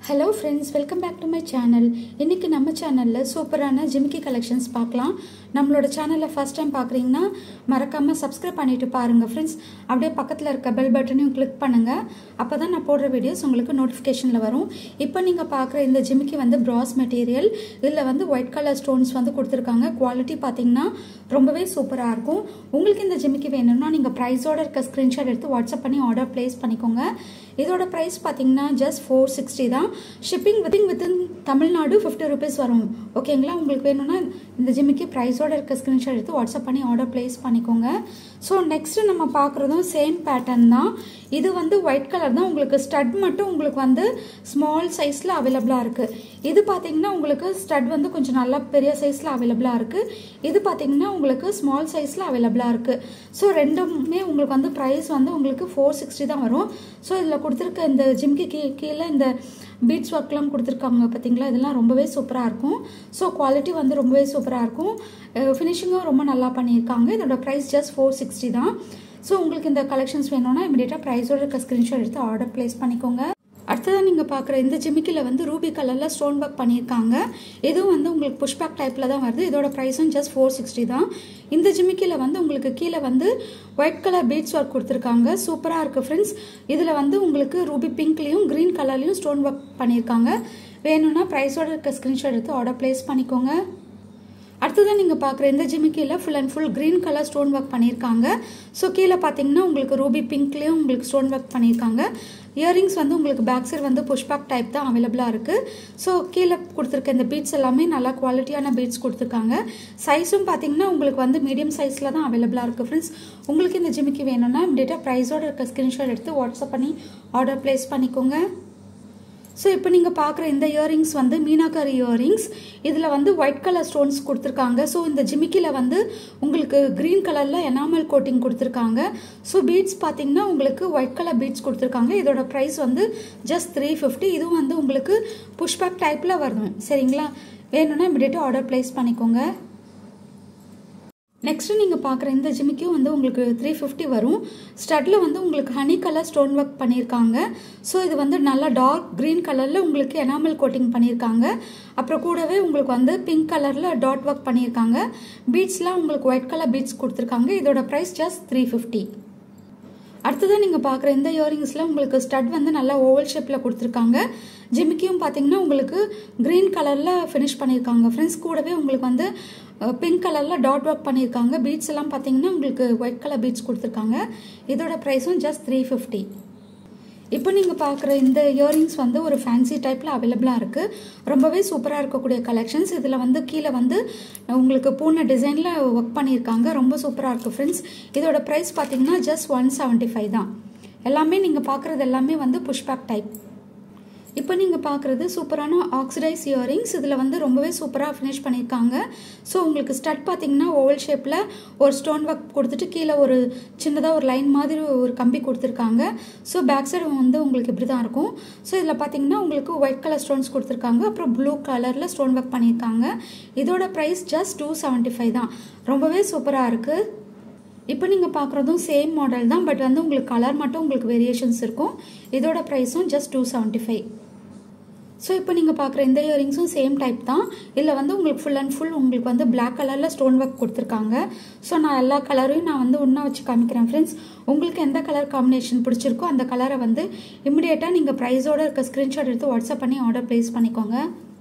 hello friends welcome back to my channel இன்றைக்கி நம்ம சேனலில் சூப்பரான ஜிமிக்கி கலெக்ஷன்ஸ் பார்க்கலாம் நம்மளோட சேனலை ஃபஸ்ட் டைம் பார்க்குறீங்கன்னா மறக்காமல் சப்ஸ்கிரைப் பண்ணிவிட்டு பாருங்கள் ஃப்ரெண்ட்ஸ் அப்படியே பக்கத்தில் இருக்க பெல் பட்டனையும் கிளிக் பண்ணுங்கள் அப்போ தான் நான் போடுற வீடியோஸ் உங்களுக்கு நோட்டிஃபிகேஷனில் வரும் இப்போ நீங்கள் பார்க்குற இந்த ஜிமிக்கி வந்து ப்ராஸ் மெட்டீரியல் இதில் வந்து ஒயிட் கலர் ஸ்டோன்ஸ் வந்து கொடுத்துருக்காங்க குவாலிட்டி பார்த்தீங்கன்னா ரொம்பவே சூப்பராக இருக்கும் உங்களுக்கு இந்த ஜிமிக்கி வேணும்னா நீங்கள் ப்ரைஸோட இருக்க ஸ்க்ரீன்ஷாட் எடுத்து வாட்ஸ்அப் பண்ணி ஆர்டர் ப்ளேஸ் பண்ணிக்கோங்க இதோட ப்ரைஸ் பார்த்தீங்கன்னா ஜஸ்ட் ஃபோர் சிக்ஸ்டி தான் shipping within within Tamil Nadu fifty rupees வரும் ஓகேங்களா உங்களுக்கு வேணும்னா இந்த ஜிம்மிக்கு ப்ரைஸோட இருக்க ஸ்க்ரீன்ஷாட் எடுத்து வாட்ஸ்அப் பண்ணி ஆர்டர் ப்ளேஸ் பண்ணிக்கோங்க ஸோ நெக்ஸ்ட்டு நம்ம பார்க்குறதும் சேம் பேட்டர்ன் தான் இது வந்து ஒயிட் கலர் தான் உங்களுக்கு ஸ்டட் மட்டும் உங்களுக்கு வந்து ஸ்மால் சைஸில் அவைலபிளாக இருக்குது இது பார்த்தீங்கன்னா உங்களுக்கு ஸ்டட் வந்து கொஞ்சம் நல்லா பெரிய சைஸில் அவைலபிளாக இருக்குது இது பார்த்தீங்கன்னா உங்களுக்கு ஸ்மால் சைஸில் அவைலபிளாக இருக்குது ஸோ ரெண்டுமே உங்களுக்கு வந்து ப்ரைஸ் வந்து உங்களுக்கு ஃபோர் சிக்ஸ்டி தான் வரும் ஸோ இதில் கொடுத்துருக்க இந்த ஜிம்கி கீ கீழே இந்த பீட்ஸ் ஒர்க்லாம் கொடுத்துருக்காங்க பார்த்தீங்களா இதெல்லாம் ரொம்பவே சூப்பராக இருக்கும் ஸோ குவாலிட்டி வந்து ரொம்பவே சூப்பராக இருக்கும் ஃபினிஷிங்கும் ரொம்ப நல்லா பண்ணியிருக்காங்க இதோட ப்ரைஸ் ஜஸ்ட் ஃபோர் சிக்ஸ்டி தான் ஸோ உங்களுக்கு இந்த கலெக்ஷன்ஸ் வேணும்னா இமீடியட்டாக ப்ரைஸோட இருக்க ஸ்க்ரீன்ஷாட் எடுத்து ஆர்டர் ப்ளேஸ் பண்ணிக்கோங்க அடுத்ததாக நீங்கள் பார்க்குற இந்த ஜிமிக்கில் வந்து ரூபி கலரில் ஸ்டோன் ஒர்க் பண்ணியிருக்காங்க இதுவும் வந்து உங்களுக்கு புஷ்பேக் டைப்பில் தான் வருது இதோட ப்ரைஸும் ஜஸ்ட் ஃபோர் சிக்ஸ்டி தான் இந்த ஜிமிக்கில் வந்து உங்களுக்கு கீழே வந்து ஒயிட் கலர் பீட்ஸ் ஒர்க் கொடுத்துருக்காங்க சூப்பராக இருக்குது ஃப்ரெண்ட்ஸ் இதில் வந்து உங்களுக்கு ரூபி பிங்க்லேயும் க்ரீன் கலர்லேயும் ஸ்டோன் ஒர்க் பண்ணியிருக்காங்க வேணும்னா ப்ரைஸோட இருக்க ஸ்க்ரீன்ஷாட் எடுத்து ஆர்டர் ப்ளேஸ் பண்ணிக்கோங்க அடுத்ததான் நீங்கள் பார்க்குற இந்த ஜிமிக்கியில் full and full green colour stone work பண்ணியிருக்காங்க ஸோ கீழே பார்த்தீங்கன்னா உங்களுக்கு ரூபி பிங்க்லேயும் உங்களுக்கு ஸ்டோன் ஒர்க் பண்ணியிருக்காங்க இயரிங்ஸ் வந்து உங்களுக்கு பேக் சைட் வந்து புஷ்பேக் டைப் தான் அவைலபிளாக இருக்குது ஸோ கீழே கொடுத்துருக்க இந்த பீட்ஸ் எல்லாமே நல்லா குவாலிட்டியான பீட்ஸ் கொடுத்துருக்காங்க சைஸும் பார்த்தீங்கன்னா உங்களுக்கு வந்து மீடியம் சைஸில் தான் அவைலபிளாக இருக்குது ஃப்ரெண்ட்ஸ் உங்களுக்கு இந்த ஜிமிக்கி வேணும்னா இமீடியட்டாக ப்ரைஸோட இருக்க ஸ்க்ரீன்ஷாட் எடுத்து வாட்ஸ்அப் பண்ணி ஆர்டர் ப்ளேஸ் பண்ணிக்கோங்க ஸோ இப்போ நீங்கள் பார்க்குற இந்த இயரிங்ஸ் வந்து மீனாக்கர் இயரிங்ஸ் இதில் வந்து ஒயிட் கலர் ஸ்டோன்ஸ் கொடுத்துருக்காங்க ஸோ இந்த ஜிமிக்கியில் வந்து உங்களுக்கு க்ரீன் கலரில் எனாமல் கோட்டிங் கொடுத்துருக்காங்க ஸோ பீட்ஸ் பார்த்தீங்கன்னா உங்களுக்கு ஒயிட் கலர் பீட்ஸ் கொடுத்துருக்காங்க இதோட ப்ரைஸ் வந்து ஜஸ்ட் த்ரீ ஃபிஃப்டி இதுவும் வந்து உங்களுக்கு புஷ்பேக் டைப்பில் வரும் சரிங்களா வேணும்னா இமிடியேட்டாக ஆர்டர் ப்ளேஸ் பண்ணிக்கோங்க நெக்ஸ்ட்டு நீங்கள் பார்க்குற இந்த ஜிமிக்கும் வந்து உங்களுக்கு த்ரீ ஃபிஃப்டி வரும் ஸ்டட்டில் வந்து உங்களுக்கு ஹனி கலர் ஸ்டோன் ஒர்க் பண்ணியிருக்காங்க ஸோ இது வந்து நல்லா டார்க் க்ரீன் கலரில் உங்களுக்கு எனாமல் கோட்டிங் பண்ணியிருக்காங்க அப்புறம் கூடவே உங்களுக்கு வந்து பிங்க் கலரில் டாட் ஒர்க் பண்ணியிருக்காங்க பீட்ஸ்லாம் உங்களுக்கு ஒயிட் கலர் பீட்ஸ் கொடுத்துருக்காங்க இதோட ப்ரைஸ் ஜஸ்ட் த்ரீ ஃபிஃப்டி அடுத்ததாக நீங்கள் பார்க்குற இந்த இயரிங்ஸில் உங்களுக்கு ஸ்டட் வந்து நல்லா ஓவல் ஷேப்பில் கொடுத்துருக்காங்க ஜிமிக்கியும் பார்த்தீங்கன்னா உங்களுக்கு க்ரீன் கலரில் ஃபினிஷ் பண்ணியிருக்காங்க ஃப்ரெண்ட்ஸ் கூடவே உங்களுக்கு வந்து பிங்க் கலரில் டாட் ஒர்க் பண்ணியிருக்காங்க பீட்ஸ் எல்லாம் பார்த்தீங்கன்னா உங்களுக்கு ஒயிட் கலர் பீட்ஸ் கொடுத்துருக்காங்க இதோட ப்ரைஸும் ஜஸ்ட் த்ரீ ஃபிஃப்டி இப்போ நீங்கள் பார்க்குற இந்த இயரிங்ஸ் வந்து ஒரு ஃபேன்சி டைப்பில் அவைலபிளாக இருக்குது ரொம்பவே சூப்பராக இருக்கக்கூடிய கலெக்ஷன்ஸ் இதில் வந்து கீழே வந்து உங்களுக்கு பூனை டிசைனில் ஒர்க் பண்ணியிருக்காங்க ரொம்ப சூப்பராக இருக்குது ஃப்ரெண்ட்ஸ் இதோட ப்ரைஸ் பார்த்தீங்கன்னா ஜஸ்ட் ஒன் செவன்ட்டி ஃபைவ் தான் எல்லாமே நீங்கள் பார்க்குறது எல்லாமே வந்து புஷ்பேக் டைப் இப்போ நீங்கள் பார்க்குறது சூப்பரான ஆக்சிடைஸ் இயரிங்ஸ் இதில் வந்து ரொம்பவே சூப்பராக ஃபினிஷ் பண்ணியிருக்காங்க ஸோ உங்களுக்கு ஸ்டட் பார்த்தீங்கன்னா ஓவல் ஷேப்பில் ஒரு ஸ்டோன் ஒர்க் கொடுத்துட்டு கீழே ஒரு சின்னதாக ஒரு லைன் மாதிரி ஒரு கம்பி கொடுத்துருக்காங்க ஸோ பேக் சைடு வந்து உங்களுக்கு இப்படி தான் இருக்கும் ஸோ இதில் பார்த்தீங்கன்னா உங்களுக்கு ஒயிட் கலர் ஸ்டோன்ஸ் கொடுத்துருக்காங்க அப்புறம் ப்ளூ கலரில் ஸ்டோன் ஒர்க் பண்ணியிருக்காங்க இதோட price just two seventy five தான் ரொம்பவே சூப்பராக இருக்குது இப்போ நீங்கள் பார்க்குறதும் சேம் மாடல் தான் பட் வந்து உங்களுக்கு கலர் மட்டும் உங்களுக்கு வேரியேஷன்ஸ் இருக்கும் இதோட ப்ரைஸும் just two seventy five so இப்போ நீங்கள் பார்க்குற இந்த இயரிங்ஸும் சேம் டைப் தான் இதில் வந்து உங்களுக்கு ஃபுல் அண்ட் ஃபுல் உங்களுக்கு வந்து பிளாக் கலரில் ஸ்டோன் ஒர்க் கொடுத்துருக்காங்க ஸோ நான் எல்லா கலரையும் நான் வந்து ஒன்றா வச்சு காமிக்கிறேன் ஃப்ரெண்ட்ஸ் உங்களுக்கு எந்த கலர் காம்பினேஷன் பிடிச்சிருக்கோ அந்த கலரை வந்து இமிடியேட்டாக நீங்கள் ப்ரைஸோட இருக்க ஸ்க்ரீன்ஷாட் எடுத்து வாட்ஸ்அப் பண்ணி ஆர்டர் ப்ளேஸ் பண்ணிக்கோங்க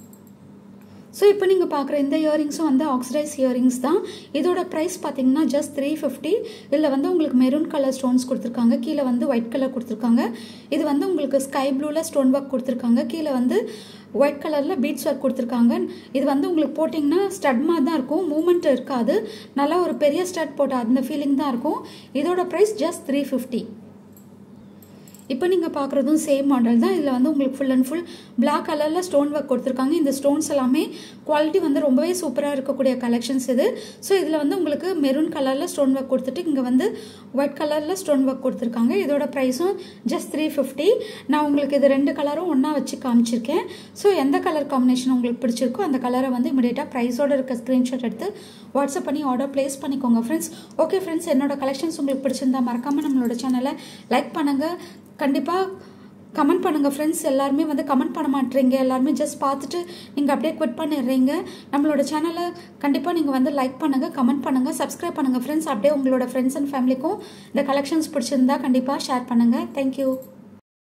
ஸோ இப்போ நீங்கள் பார்க்குற இந்த இயரிங்ஸும் வந்து ஆக்சிடைஸ் இயரிங்ஸ் தான் இதோட ப்ரைஸ் பார்த்தீங்கன்னா ஜஸ்ட் த்ரீ ஃபிஃப்டி இதில் வந்து உங்களுக்கு மெரூன் கலர் ஸ்டோன்ஸ் கொடுத்துருக்காங்க கீழே வந்து ஒயிட் கலர் கொடுத்துருக்காங்க இது வந்து உங்களுக்கு ஸ்கை ப்ளூவில் ஸ்டோன் ஒர்க் கொடுத்துருக்காங்க கீழே வந்து ஒயிட் கலரில் பீட்ஸ் ஒர்க் கொடுத்துருக்காங்க இது வந்து உங்களுக்கு போட்டிங்கன்னா ஸ்டட் மாதிரி தான் இருக்கும் மூமெண்ட் இருக்காது நல்லா ஒரு பெரிய ஸ்டட் போட்ட அந்த ஃபீலிங் தான் இருக்கும் இதோட ப்ரைஸ் ஜஸ்ட் த்ரீ ஃபிஃப்டி இப்போ நீங்கள் பார்க்குறதும் சேம் மாடல் தான் இதில் வந்து உங்களுக்கு ஃபுல் அண்ட் ஃபுல் பிளாக் கலரில் ஸ்டோன் ஒர்க் கொடுத்துருக்காங்க இந்த ஸ்டோன்ஸ் எல்லாமே குவாலிட்டி வந்து ரொம்பவே சூப்பராக இருக்கக்கூடிய கலெக்ஷன்ஸ் இது ஸோ இதில் வந்து உங்களுக்கு மெரூன் கலரில் ஸ்டோன் ஒர்க் கொடுத்துட்டு இங்கே வந்து ஒயிட் கலரில் ஸ்டோன் ஒர்க் கொடுத்துருக்காங்க இதோட ப்ரைஸும் ஜஸ்ட் த்ரீ ஃபிஃப்டி நான் உங்களுக்கு இது ரெண்டு கலரும் ஒன்றா வச்சு காமிச்சிருக்கேன் ஸோ எந்த கலர் காம்பினேஷன் உங்களுக்கு பிடிச்சிருக்கோ அந்த கலரை வந்து இமீடியட்டாக ப்ரைஸோட இருக்க ஸ்க்ரீன்ஷாட் எடுத்து வாட்ஸ்அப் பண்ணி ஆர்டர் ப்ளேஸ் பண்ணிக்கோங்க ஃப்ரெண்ட்ஸ் ஓகே ஃப்ரெண்ட்ஸ் என்னோட கலெக்ஷன்ஸ் உங்களுக்கு பிடிச்சிருந்தா மறக்காமல் நம்மளோட சேனலை லைக் பண்ணுங்கள் கண்டிப்பாக கமெண்ட் பண்ணுங்கள் ஃப்ரெண்ட்ஸ் எல்லாருமே வந்து கமெண்ட் பண்ண மாட்டேறீங்க எல்லாருமே ஜஸ்ட் பார்த்துட்டு நீங்கள் அப்படியே குவிட் பண்ணிடுறீங்க நம்மளோட சேனலை கண்டிப்பாக நீங்கள் வந்து லைக் பண்ணுங்கள் கமெண்ட் பண்ணுங்கள் சப்ஸ்கிரைப் பண்ணுங்கள் ஃப்ரெண்ட்ஸ் அப்படியே உங்களோட ஃப்ரெண்ட்ஸ் அண்ட் ஃபேமிலிக்கும் இந்த கலெக்ஷன்ஸ் பிடிச்சிருந்தா கண்டிப்பாக ஷேர் பண்ணுங்கள் தேங்க்யூ